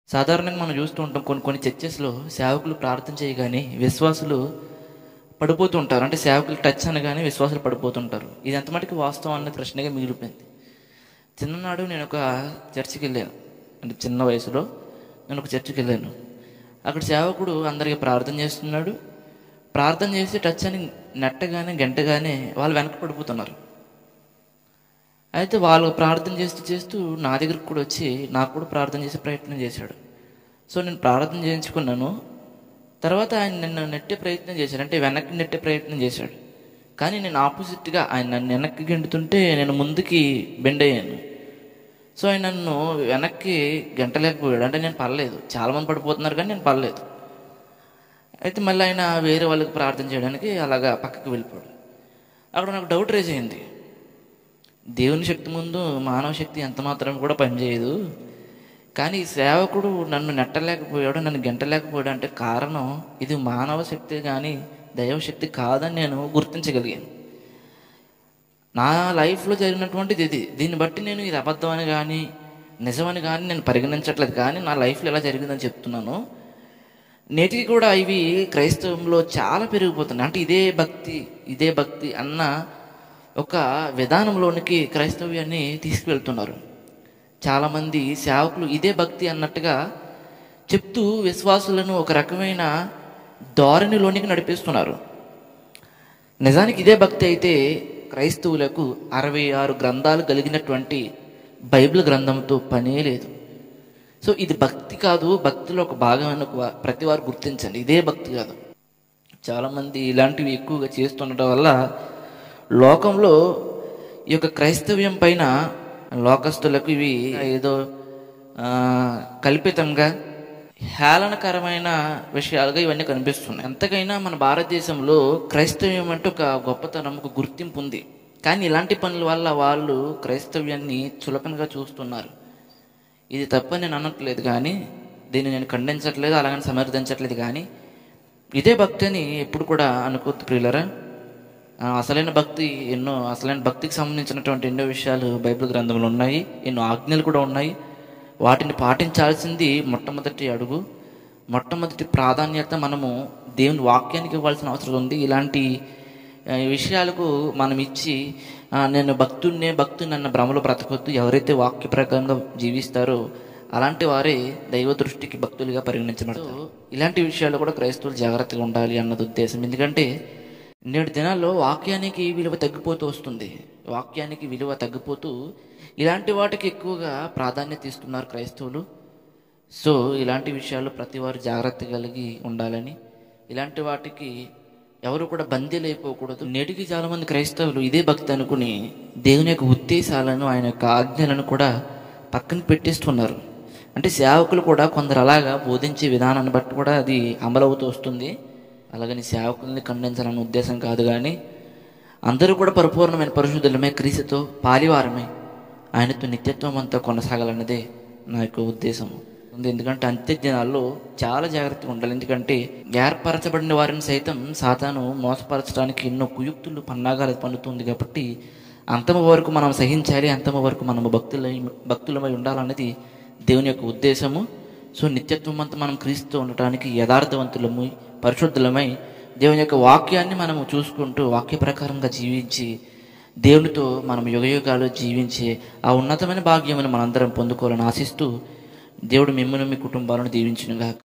సాధారణంగా మనం చూస్తూ ఉంటాం కొన్ని కొన్ని చర్చెస్లో సేవకులు ప్రార్థన చేయగానే విశ్వాసులు పడిపోతూ ఉంటారు అంటే సేవకులు టచ్ అనగానే విశ్వాసులు పడిపోతుంటారు ఇది ఎంత మటుకు వాస్తవం అన్న ప్రశ్నగా మిగిలిపోయింది చిన్ననాడు నేను ఒక చర్చికి వెళ్ళాను అంటే చిన్న వయసులో నేను ఒక చర్చికి వెళ్ళాను అక్కడ సేవకుడు అందరికీ ప్రార్థన చేస్తున్నాడు ప్రార్థన చేసి టచ్ అని నెట్టగానే గంటగానే వాళ్ళు వెనక పడిపోతున్నారు అయితే వాళ్ళు ప్రార్థన చేస్తూ చేస్తూ నా దగ్గరకు కూడా వచ్చి నాకు కూడా ప్రార్థన చేసే ప్రయత్నం చేశాడు సో నేను ప్రార్థన చేయించుకున్నాను తర్వాత ఆయన నన్ను నెట్టే ప్రయత్నం చేశాడు అంటే వెనక్కి నెట్టే ప్రయత్నం చేశాడు కానీ నేను ఆపోజిట్గా ఆయన నన్ను వెనక్కి గెంటుతుంటే నేను ముందుకి బెండ్ అయ్యాను సో ఆయన నన్ను వెనక్కి గంటలేకపోయాడు అంటే నేను పర్లేదు చాలామంది పడిపోతున్నారు కానీ నేను పర్లేదు అయితే మళ్ళీ ఆయన వేరే వాళ్ళకి ప్రార్థన చేయడానికి అలాగా పక్కకి వెళ్ళిపోయాడు అక్కడ నాకు డౌట్ రేజ్ అయింది దేవుని శక్తి ముందు మానవ శక్తి ఎంత మాత్రం కూడా పనిచేయదు కానీ ఈ సేవకుడు నన్ను నెట్టలేకపోయాడు నన్ను గెంటలేకపోయాడు అంటే కారణం ఇది మానవ శక్తి కానీ దైవ శక్తి కాదని నేను గుర్తించగలిగాను నా లైఫ్లో జరిగినటువంటిది ఇది దీన్ని బట్టి నేను ఇది అబద్ధం అని కానీ నిజమని కానీ నేను పరిగణించట్లేదు కానీ నా లైఫ్లో ఎలా జరిగిందని చెప్తున్నాను నేటికి కూడా ఇవి క్రైస్తవంలో చాలా పెరిగిపోతున్నాయి అంటే ఇదే భక్తి ఇదే భక్తి అన్న ఒక విధానంలోనికి క్రైస్తవ్యాన్ని తీసుకువెళ్తున్నారు చాలామంది సేవకులు ఇదే భక్తి అన్నట్టుగా చెప్తూ విశ్వాసులను ఒక రకమైన ధోరణిలోనికి నడిపిస్తున్నారు నిజానికి ఇదే భక్తి అయితే క్రైస్తవులకు అరవై ఆరు గ్రంథాలు కలిగినటువంటి బైబిల్ గ్రంథంతో పనే లేదు సో ఇది భక్తి కాదు భక్తిలో ఒక భాగం అని ఒక ప్రతి వారు గుర్తించండి ఇదే భక్తి కాదు చాలామంది ఇలాంటివి ఎక్కువగా చేస్తుండటం వల్ల లోకంలో ఈ యొక్క క్రైస్తవ్యం పైన లోకస్తులకు ఇవి ఏదో ఆ, కల్పితంగా హేళనకరమైన విషయాలుగా ఇవన్నీ కనిపిస్తున్నాయి ఎంతకైనా మన భారతదేశంలో క్రైస్తవ్యం అంటే ఒక గొప్పతనం ఒక గుర్తింపు ఉంది కానీ ఇలాంటి పనుల వల్ల వాళ్ళు క్రైస్తవ్యాన్ని చులకనగా చూస్తున్నారు ఇది తప్పని నేను అనట్లేదు కానీ దీన్ని నేను ఖండించట్లేదు అలాగని సమర్థించట్లేదు కానీ ఇదే భక్తి అని ఎప్పుడు కూడా అనుకోవద్దు ప్రియులరా ఆ, అసలైన భక్తి ఎన్నో అసలైన భక్తికి సంబంధించినటువంటి ఎన్నో విషయాలు బైబిల్ గ్రంథంలో ఉన్నాయి ఎన్నో ఆజ్ఞలు కూడా ఉన్నాయి వాటిని పాటించాల్సింది మొట్టమొదటి అడుగు మొట్టమొదటి ప్రాధాన్యత మనము దేవుని వాక్యానికి ఇవ్వాల్సిన అవసరం ఉంది ఇలాంటి ఆ, విషయాలకు మనం ఇచ్చి ఆ, నేను భక్తున్నే భక్తుని అన్న భ్రమలో బ్రతకొద్దు ఎవరైతే వాక్య ప్రకారంగా జీవిస్తారో అలాంటి వారే దైవ దృష్టికి భక్తులుగా పరిగణించబడతారు ఇలాంటి విషయాల్లో కూడా క్రైస్తవులు జాగ్రత్తగా ఉండాలి అన్నది ఉద్దేశం ఎందుకంటే నేటి దినాల్లో వాక్యానికి విలువ తగ్గిపోతూ వస్తుంది వాక్యానికి విలువ తగ్గిపోతూ ఇలాంటి వాటికి ఎక్కువగా ప్రాధాన్యత ఇస్తున్నారు క్రైస్తవులు సో ఇలాంటి విషయాల్లో ప్రతి వారు జాగ్రత్త కలిగి ఉండాలని ఇలాంటి వాటికి ఎవరు కూడా బందీలు అయిపోకూడదు నేటికి చాలా మంది క్రైస్తవులు ఇదే భక్తి అనుకుని దేవుని యొక్క ఉద్దేశాలను ఆయన యొక్క ఆజ్ఞలను కూడా పక్కన పెట్టేస్తున్నారు అంటే సేవకులు కూడా కొందరు అలాగా బోధించే విధానాన్ని బట్టి కూడా అది అమలవుతూ వస్తుంది అలాగని సేవకుల్ని ఖండించాలనే ఉద్దేశం కాదు కానీ అందరూ కూడా పరిపూర్ణమైన పరిశుద్ధులమే క్రీస్తుతో పాలివారమే ఆయనతో నిత్యత్వం అంతా కొనసాగాలన్నదే నా యొక్క ఉద్దేశం ఉంది ఎందుకంటే అంత్య దినాల్లో చాలా జాగ్రత్తగా ఉండాలి ఎందుకంటే ఏర్పరచబడిన వారిని సైతం సాతాను మోసపరచడానికి ఎన్నో కుయుక్తులు పన్నాగాలు పన్నుతుంది కాబట్టి అంతమ వరకు మనం సహించాలి అంతమ వరకు మనము భక్తుల భక్తులమై ఉండాలన్నది దేవుని యొక్క ఉద్దేశము సో నిత్యత్వం అంతా మనం క్రీస్తు ఉండటానికి యథార్థవంతులమై పరిశుద్ధులమై దేవుని యొక్క వాక్యాన్ని మనము చూసుకుంటూ వాక్య ప్రకారంగా జీవించి దేవునితో మనం యుగయుగాలు జీవించే ఆ ఉన్నతమైన భాగ్యమును మనందరం పొందుకోవాలని ఆశిస్తూ దేవుడు మిమ్మల్ని మీ కుటుంబాలను దీవించునుగా